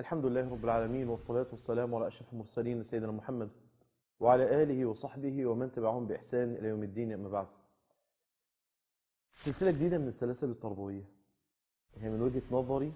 الحمد لله رب العالمين والصلاة والسلام على أشرف المرسلين سيدنا محمد وعلى آله وصحبه ومن تبعهم بإحسان إلى يوم الدين أما بعد سلسلة جديدة من السلاسل التربوية هي من وجهة نظري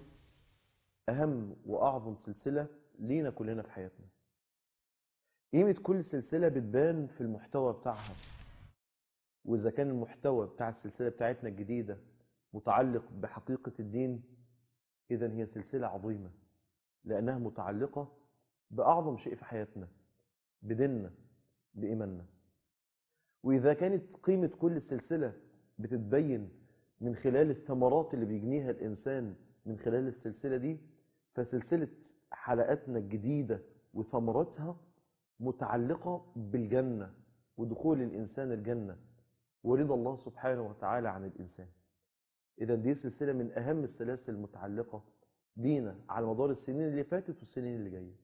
أهم وأعظم سلسلة لينا كلنا في حياتنا قيمة كل سلسلة بتبان في المحتوى بتاعها وإذا كان المحتوى بتاع السلسلة بتاعتنا الجديدة متعلق بحقيقة الدين إذا هي سلسلة عظيمة لأنها متعلقة بأعظم شيء في حياتنا بديننا بإيماننا وإذا كانت قيمة كل سلسلة بتتبين من خلال الثمرات اللي بيجنيها الإنسان من خلال السلسلة دي فسلسلة حلقاتنا الجديدة وثمراتها متعلقة بالجنة ودخول الإنسان الجنة ورضا الله سبحانه وتعالى عن الإنسان إذا دي سلسلة من أهم السلاسل المتعلقة بينا على مدار السنين اللي فاتت والسنين اللي جاية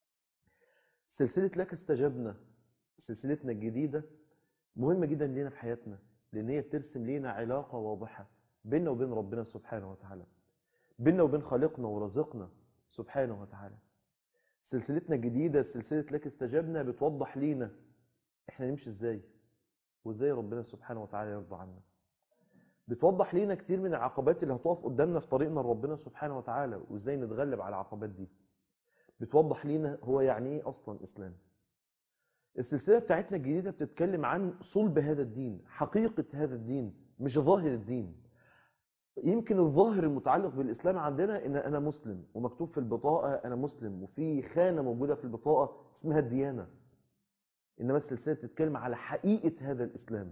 سلسلة لك استجبنا سلسلتنا الجديدة مهمة جدا لينا في حياتنا لأن هي بترسم لينا علاقة واضحة بيننا وبين ربنا سبحانه وتعالى بيننا وبين خالقنا ورزقنا سبحانه وتعالى سلسلتنا الجديدة سلسلة لك استجبنا بتوضح لينا احنا نمشي ازاي وازاي ربنا سبحانه وتعالى يرضى عنا بتوضح لينا كتير من العقبات اللي هتقف قدامنا في طريقنا لربنا سبحانه وتعالى وازاي نتغلب على العقبات دي بتوضح لينا هو يعني ايه اصلا اسلام السلسله بتاعتنا الجديده بتتكلم عن صلب هذا الدين حقيقه هذا الدين مش ظاهر الدين يمكن الظاهر المتعلق بالاسلام عندنا ان انا مسلم ومكتوب في البطاقه انا مسلم وفي خانه موجوده في البطاقه اسمها الديانه انما السلسله بتتكلم على حقيقه هذا الاسلام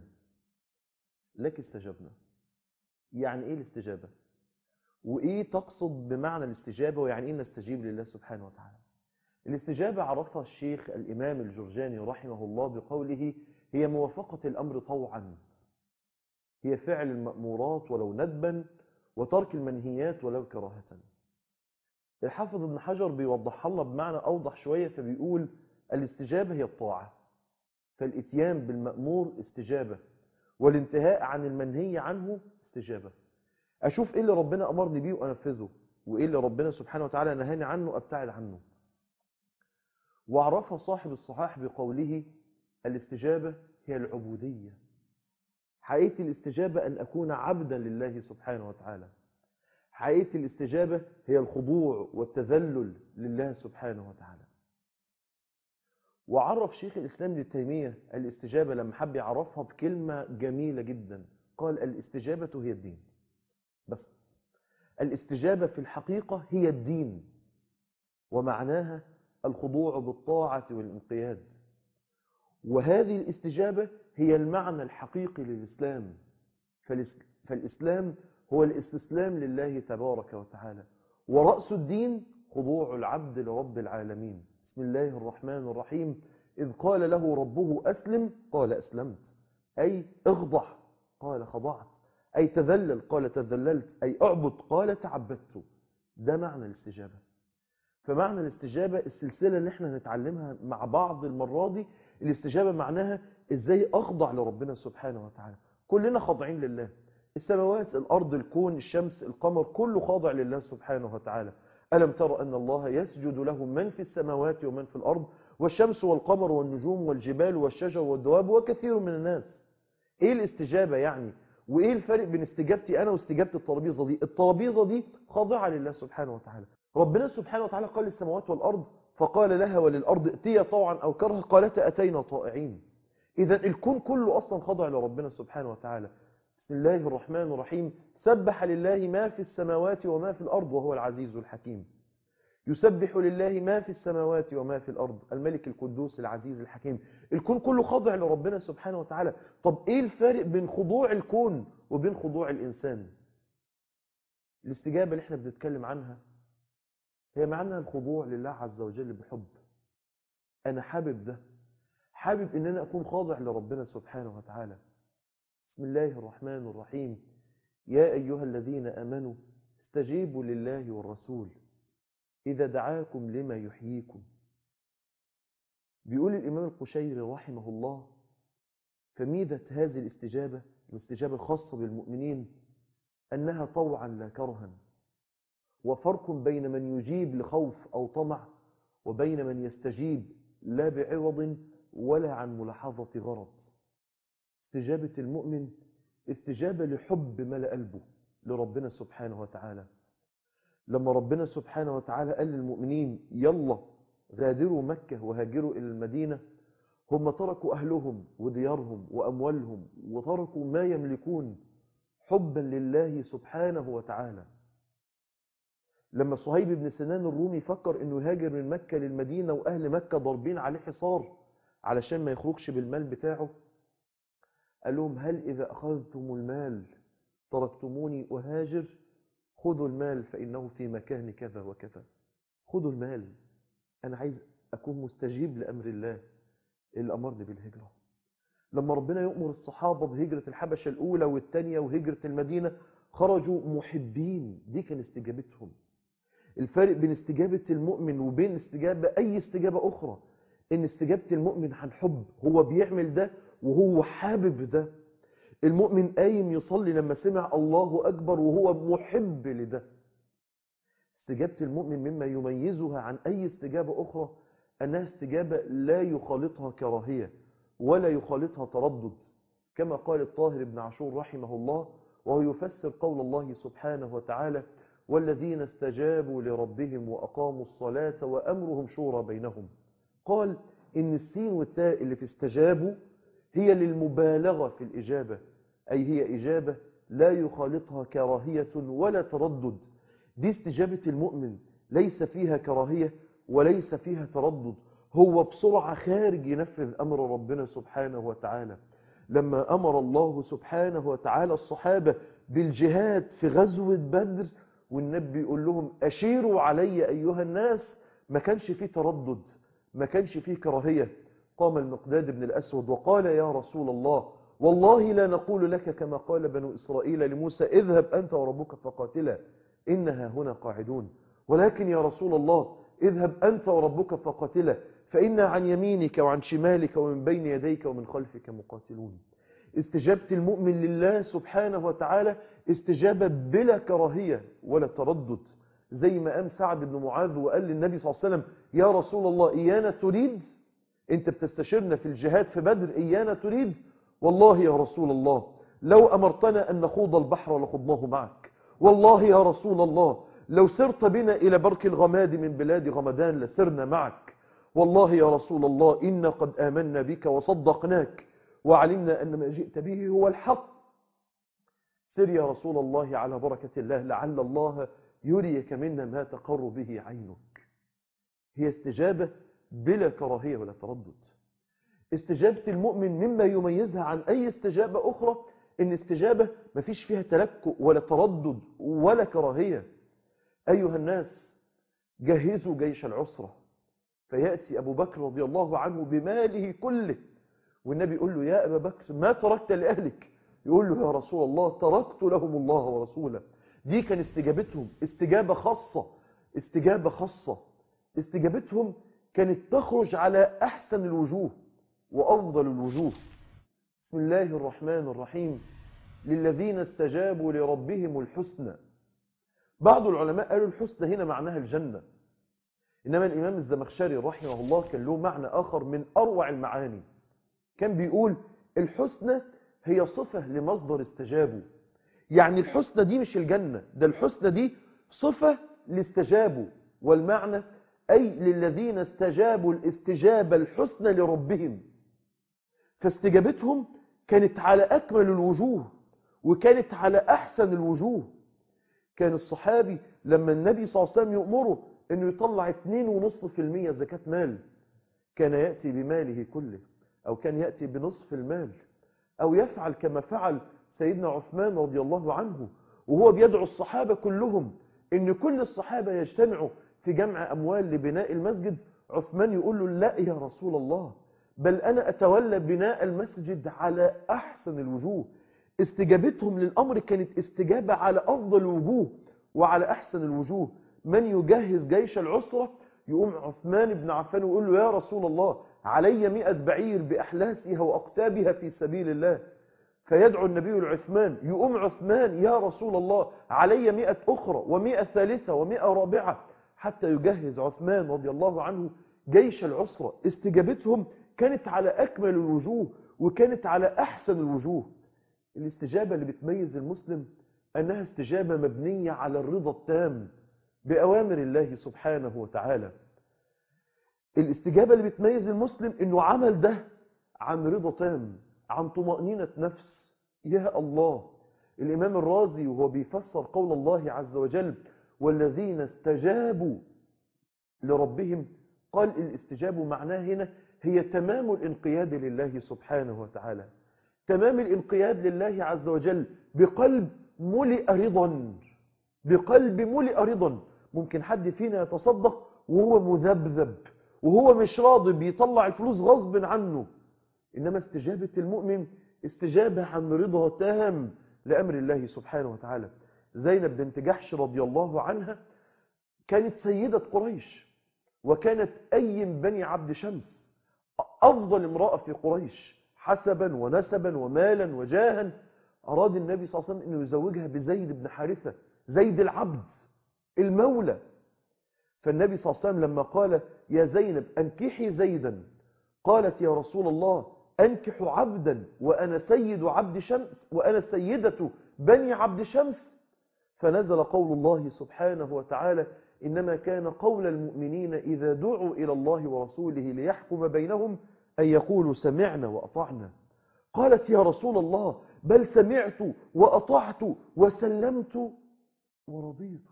لك استجبنا يعني ايه الاستجابه وايه تقصد بمعنى الاستجابه ويعني ايه نستجيب لله سبحانه وتعالى الاستجابه عرفها الشيخ الامام الجرجاني رحمه الله بقوله هي موافقه الامر طوعا هي فعل المامورات ولو ندبا وترك المنهيات ولو كراهه الحافظ ابن حجر بيوضحها لنا بمعنى اوضح شويه فبيقول الاستجابه هي الطاعه فالاتيان بالمامور استجابه والانتهاء عن المنهي عنه استجابة أشوف إيه اللي ربنا أمرني بيه وأنفذه وإيه اللي ربنا سبحانه وتعالى نهاني عنه أبتعد عنه وعرفها صاحب الصحاح بقوله الاستجابة هي العبودية حقيقة الاستجابة أن أكون عبدا لله سبحانه وتعالى حقيقة الاستجابة هي الخضوع والتذلل لله سبحانه وتعالى وعرف شيخ الإسلام ابن تيمية الاستجابة لما حب يعرفها بكلمة جميلة جدا قال الاستجابة هي الدين بس الاستجابة في الحقيقة هي الدين ومعناها الخضوع بالطاعة والانقياد وهذه الاستجابة هي المعنى الحقيقي للإسلام فالإسلام هو الاستسلام لله تبارك وتعالى ورأس الدين خضوع العبد لرب العالمين بسم الله الرحمن الرحيم إذ قال له ربه أسلم قال أسلمت أي اخضع قال خضعت أي تذلل قال تذللت أي اعبد قال تعبدت ده معنى الاستجابة فمعنى الاستجابة السلسلة اللي احنا نتعلمها مع بعض المرة دي الاستجابة معناها ازاي اخضع لربنا سبحانه وتعالى كلنا خاضعين لله السماوات الأرض الكون الشمس القمر كله خاضع لله سبحانه وتعالى ألم تر أن الله يسجد له من في السماوات ومن في الأرض والشمس والقمر والنجوم والجبال والشجر والدواب وكثير من الناس ايه الاستجابة يعني وايه الفرق بين استجابتي انا واستجابة الترابيزة دي الترابيزة دي خاضعة لله سبحانه وتعالى ربنا سبحانه وتعالى قال للسماوات والارض فقال لها وللارض ائتيا طوعا او كرها قالتا اتينا طائعين اذا الكون كله اصلا خاضع لربنا سبحانه وتعالى بسم الله الرحمن الرحيم سبح لله ما في السماوات وما في الارض وهو العزيز الحكيم يسبح لله ما في السماوات وما في الأرض الملك القدوس العزيز الحكيم الكون كله خاضع لربنا سبحانه وتعالى طب إيه الفارق بين خضوع الكون وبين خضوع الإنسان الاستجابة اللي احنا بنتكلم عنها هي معنى الخضوع لله عز وجل بحب أنا حابب ده حابب إن أنا أكون خاضع لربنا سبحانه وتعالى بسم الله الرحمن الرحيم يا أيها الذين أمنوا استجيبوا لله والرسول إذا دعاكم لما يحييكم بيقول الإمام القشيري رحمه الله فميزة هذه الاستجابة الاستجابة الخاصة بالمؤمنين أنها طوعا لا كرها وفرق بين من يجيب لخوف أو طمع وبين من يستجيب لا بعوض ولا عن ملاحظة غرض استجابة المؤمن استجابة لحب ملأ قلبه لربنا سبحانه وتعالى لما ربنا سبحانه وتعالى قال للمؤمنين يلا غادروا مكة وهاجروا إلى المدينة هم تركوا أهلهم وديارهم وأموالهم وتركوا ما يملكون حبا لله سبحانه وتعالى لما صهيب بن سنان الرومي فكر انه يهاجر من مكة للمدينة واهل مكة ضاربين عليه حصار علشان ما يخرجش بالمال بتاعه قال لهم هل اذا اخذتم المال تركتموني اهاجر خذوا المال فانه في مكان كذا وكذا خذوا المال انا عايز اكون مستجيب لامر الله اللي امرني بالهجرة لما ربنا يؤمر الصحابة بهجرة الحبشة الاولى والثانية وهجرة المدينة خرجوا محبين دي كان استجابتهم الفرق بين استجابة المؤمن وبين استجابة أي استجابة أخرى إن استجابة المؤمن عن حب هو بيعمل ده وهو حابب ده المؤمن قايم يصلي لما سمع الله أكبر وهو محب لده استجابة المؤمن مما يميزها عن أي استجابة أخرى أنها استجابة لا يخالطها كراهية ولا يخالطها تردد كما قال الطاهر بن عاشور رحمه الله وهو يفسر قول الله سبحانه وتعالى والذين استجابوا لربهم وأقاموا الصلاة وأمرهم شورى بينهم قال إن السين والتاء اللي في استجابوا هي للمبالغة في الإجابة أي هي إجابة لا يخالطها كراهية ولا تردد دي استجابة المؤمن ليس فيها كراهية وليس فيها تردد هو بسرعة خارج ينفذ أمر ربنا سبحانه وتعالى لما أمر الله سبحانه وتعالى الصحابة بالجهاد في غزوة بدر والنبي يقول لهم أشيروا علي أيها الناس ما كانش فيه تردد ما كانش فيه كراهية قام المقداد بن الأسود وقال يا رسول الله والله لا نقول لك كما قال بنو إسرائيل لموسى اذهب أنت وربك فقاتلا إنها هنا قاعدون ولكن يا رسول الله اذهب أنت وربك فقاتلا فإنا عن يمينك وعن شمالك ومن بين يديك ومن خلفك مقاتلون استجابة المؤمن لله سبحانه وتعالى استجابة بلا كراهية ولا تردد زي ما قام سعد بن معاذ وقال للنبي صلى الله عليه وسلم يا رسول الله إيانا تريد انت بتستشيرنا في الجهاد في بدر إيانا تريد والله يا رسول الله لو أمرتنا أن نخوض البحر لخضناه معك والله يا رسول الله لو سرت بنا إلى برك الغماد من بلاد غمدان لسرنا معك والله يا رسول الله إنا قد آمنا بك وصدقناك وعلمنا أن ما جئت به هو الحق سر يا رسول الله على بركة الله لعل الله يريك منا ما تقر به عينك هي استجابة بلا كراهية ولا تردد استجابة المؤمن مما يميزها عن أي استجابة أخرى إن استجابة ما فيش فيها تلكؤ ولا تردد ولا كراهية أيها الناس جهزوا جيش العسرة فيأتي أبو بكر رضي الله عنه بماله كله والنبي يقول له يا أبا بكر ما تركت لأهلك يقول له يا رسول الله تركت لهم الله ورسوله دي كان استجابتهم استجابة خاصة استجابة خاصة استجابتهم كانت تخرج على أحسن الوجوه وأفضل الوجوه بسم الله الرحمن الرحيم للذين استجابوا لربهم الحسنى بعض العلماء قالوا الحسنى هنا معناها الجنة إنما الإمام الزمخشري رحمه الله كان له معنى آخر من أروع المعاني كان بيقول الحسنى هي صفة لمصدر استجابوا يعني الحسنى دي مش الجنة ده الحسنى دي صفة لاستجابوا والمعنى أي للذين استجابوا الاستجابة الحسنى لربهم فاستجابتهم كانت على أكمل الوجوه وكانت على أحسن الوجوه كان الصحابي لما النبي صلى الله عليه وسلم يأمره أنه يطلع 2.5% زكاة مال كان يأتي بماله كله أو كان يأتي بنصف المال أو يفعل كما فعل سيدنا عثمان رضي الله عنه وهو بيدعو الصحابة كلهم ان كل الصحابة يجتمعوا في جمع أموال لبناء المسجد عثمان يقول له لا يا رسول الله بل أنا أتولى بناء المسجد على أحسن الوجوه استجابتهم للأمر كانت استجابة على أفضل الوجوه وعلى أحسن الوجوه من يجهز جيش العسرة يقوم عثمان بن عفان ويقول له يا رسول الله علي مئة بعير بأحلاسها وأقتابها في سبيل الله فيدعو النبي لعثمان يقوم عثمان يا رسول الله علي مئة أخرى ومئة ثالثة ومئة رابعة حتى يجهز عثمان رضي الله عنه جيش العسرة استجابتهم كانت على أكمل الوجوه وكانت على أحسن الوجوه الاستجابة اللي بتميز المسلم أنها استجابة مبنية على الرضا التام بأوامر الله سبحانه وتعالى الاستجابة اللي بتميز المسلم أنه عمل ده عن رضا تام عن طمأنينة نفس يا الله الإمام الرازي وهو بيفسر قول الله عز وجل والذين استجابوا لربهم قال الاستجاب معناه هنا هي تمام الانقياد لله سبحانه وتعالى تمام الانقياد لله عز وجل بقلب ملئ رضا بقلب ملئ رضا ممكن حد فينا يتصدق وهو مذبذب وهو مش راضي بيطلع الفلوس غصب عنه إنما استجابة المؤمن استجابة عن رضا تام لأمر الله سبحانه وتعالى زينب بنت جحش رضي الله عنها كانت سيدة قريش وكانت أيم بني عبد شمس أفضل امرأة في قريش حسبا ونسبا ومالا وجاها أراد النبي صلى الله عليه وسلم أنه يزوجها بزيد بن حارثة زيد العبد المولى فالنبي صلى الله عليه وسلم لما قال يا زينب أنكحي زيدا قالت يا رسول الله أنكح عبدا وأنا سيد عبد شمس وأنا سيدة بني عبد شمس فنزل قول الله سبحانه وتعالى إنما كان قول المؤمنين إذا دعوا إلى الله ورسوله ليحكم بينهم أن يقولوا سمعنا وأطعنا قالت يا رسول الله بل سمعت وأطعت وسلمت ورضيت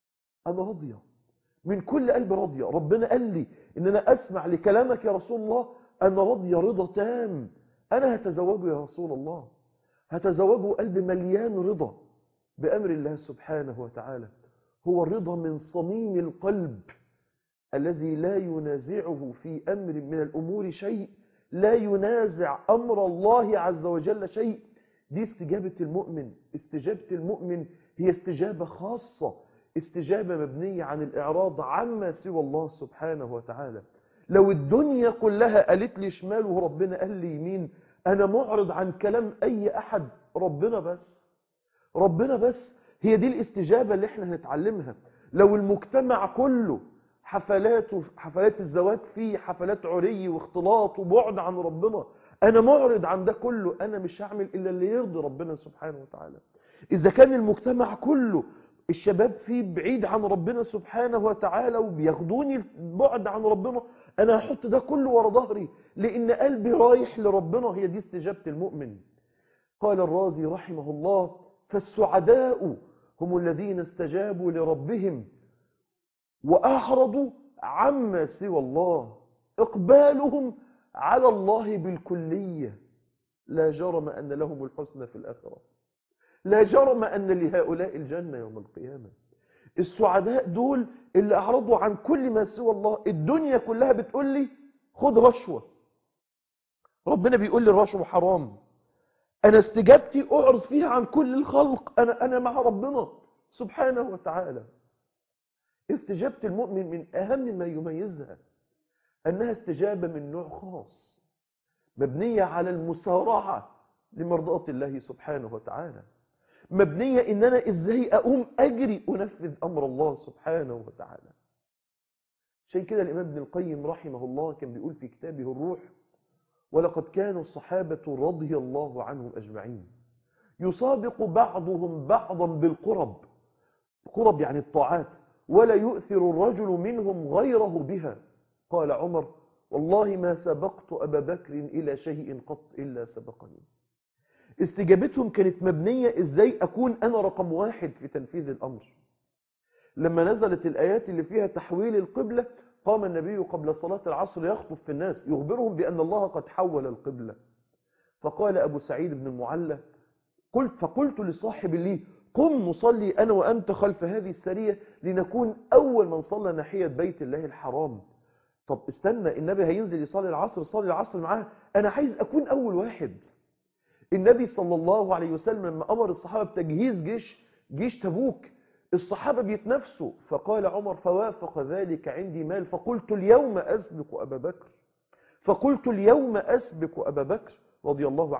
أنا راضية من كل قلب راضية ربنا قال لي إن أنا أسمع لكلامك يا رسول الله أنا راضية رضا تام أنا هتزوجه يا رسول الله هتزوجه قلب مليان رضا بأمر الله سبحانه وتعالى هو الرضا من صميم القلب الذي لا ينازعه في أمر من الأمور شيء لا ينازع أمر الله عز وجل شيء دي استجابة المؤمن استجابة المؤمن هي استجابة خاصة استجابة مبنية عن الإعراض عما سوى الله سبحانه وتعالى لو الدنيا كلها قالت لي شمال وربنا قال لي يمين أنا معرض عن كلام أي أحد ربنا بس ربنا بس هي دي الاستجابة اللي احنا هنتعلمها لو المجتمع كله حفلات حفلات الزواج فيه حفلات عري واختلاط وبعد عن ربنا أنا معرض عن ده كله أنا مش هعمل إلا اللي يرضي ربنا سبحانه وتعالى إذا كان المجتمع كله الشباب فيه بعيد عن ربنا سبحانه وتعالى وبياخدوني بعد عن ربنا أنا هحط ده كله ورا ظهري لأن قلبي رايح لربنا هي دي استجابة المؤمن قال الرازي رحمه الله فالسعداء هم الذين استجابوا لربهم وأعرضوا عما سوى الله إقبالهم على الله بالكلية لا جرم أن لهم الحسنى في الآخرة لا جرم أن لهؤلاء الجنة يوم القيامة السعداء دول اللي أعرضوا عن كل ما سوى الله الدنيا كلها بتقول لي خد رشوة ربنا بيقول لي الرشوة حرام أنا استجابتي أعرض فيها عن كل الخلق أنا, أنا مع ربنا سبحانه وتعالى استجابة المؤمن من أهم ما يميزها أنها استجابة من نوع خاص مبنية على المسارعة لمرضاة الله سبحانه وتعالى مبنية إن أنا إزاي أقوم أجري أنفذ أمر الله سبحانه وتعالى شيء كده الإمام ابن القيم رحمه الله كان بيقول في كتابه الروح ولقد كانوا الصحابة رضي الله عنهم أجمعين يسابق بعضهم بعضا بالقرب قرب يعني الطاعات ولا يؤثر الرجل منهم غيره بها قال عمر والله ما سبقت أبا بكر إلى شيء قط إلا سبقني استجابتهم كانت مبنية إزاي أكون أنا رقم واحد في تنفيذ الأمر لما نزلت الآيات اللي فيها تحويل القبلة قام النبي قبل صلاة العصر يخطب في الناس يخبرهم بأن الله قد حول القبلة فقال أبو سعيد بن المعلى قلت فقلت لصاحب لي قم نصلي أنا وأنت خلف هذه السرية لنكون أول من صلى ناحية بيت الله الحرام طب استنى النبي هينزل يصلي العصر صلي العصر معاه أنا عايز أكون أول واحد النبي صلى الله عليه وسلم لما أمر الصحابة بتجهيز جيش جيش تبوك الصحابة بيتنافسوا فقال عمر فوافق ذلك عندي مال فقلت اليوم أسبق أبا بكر فقلت اليوم أسبق أبا بكر رضي الله عنه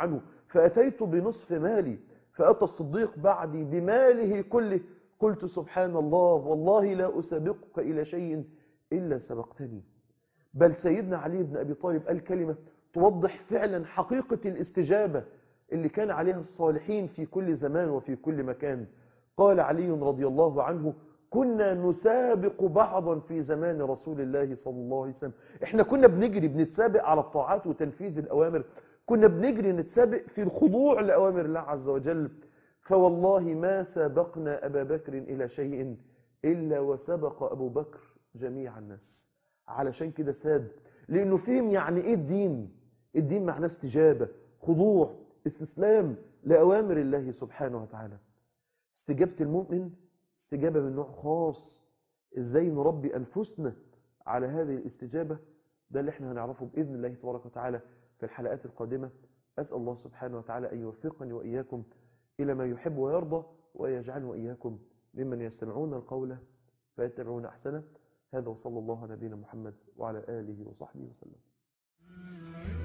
فأتيت بنصف مالي فأتى الصديق بعدي بماله كله قلت سبحان الله والله لا أسابقك إلى شيء إلا سبقتني بل سيدنا علي بن أبي طالب قال كلمة توضح فعلا حقيقة الاستجابة اللي كان عليها الصالحين في كل زمان وفي كل مكان قال علي رضي الله عنه كنا نسابق بعضا في زمان رسول الله صلى الله عليه وسلم احنا كنا بنجري بنتسابق على الطاعات وتنفيذ الأوامر كنا بنجري نتسابق في الخضوع لأوامر الله عز وجل فوالله ما سابقنا أبا بكر إلى شيء إلا وسبق أبو بكر جميع الناس علشان كده ساد لأنه فهم يعني إيه الدين الدين معناه استجابة خضوع استسلام لأوامر الله سبحانه وتعالى استجابة المؤمن استجابة من نوع خاص ازاي نربي أنفسنا على هذه الاستجابة ده اللي احنا هنعرفه بإذن الله تبارك وتعالى في الحلقات القادمة أسأل الله سبحانه وتعالى أن يوفقني وإياكم إلى ما يحب ويرضى ويجعل وإياكم ممن يستمعون القول فيتبعون أحسنه هذا وصلى الله على نبينا محمد وعلى آله وصحبه وسلم